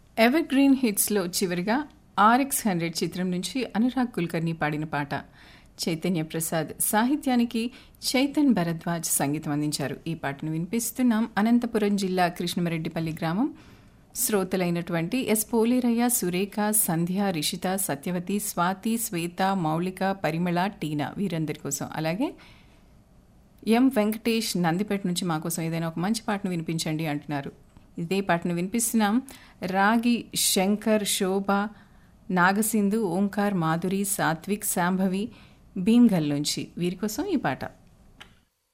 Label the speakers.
Speaker 1: ever green హిట్స్లో చివరిగా RX hundred చిత్రం నుంచి అనురాగ్ కుల్కర్ని పాడిన పాట చైతన్య ప్రసాద్ సాహిత్యానికి చైతన్ భరద్వాజ్ సంగీతం అందించారు ఈ పాటను వినిపిస్తున్నాం అనంతపురం జిల్లా కృష్ణమరెడ్డిపల్లి గ్రామం శ్రోతలైనటువంటి ఎస్ పోలేరయ్య సురేఖ సంధ్య రిషిత సత్యవతి స్వాతి శ్వేత మౌళిక పరిమళ టీనా వీరందరి కోసం అలాగే ఎం వెంకటేష్ నందిపేట నుంచి మా కోసం ఏదైనా ఒక మంచి పాటను వినిపించండి అంటున్నారు ఇదే పాటను వినిపిస్తున్నాం రాగి శంకర్ శోభ నాగసింధు ఓంకార్ మాధురి సాత్విక్ శాంభవి భీమ్గల్ నుంచి వీరి కోసం ఈ పాట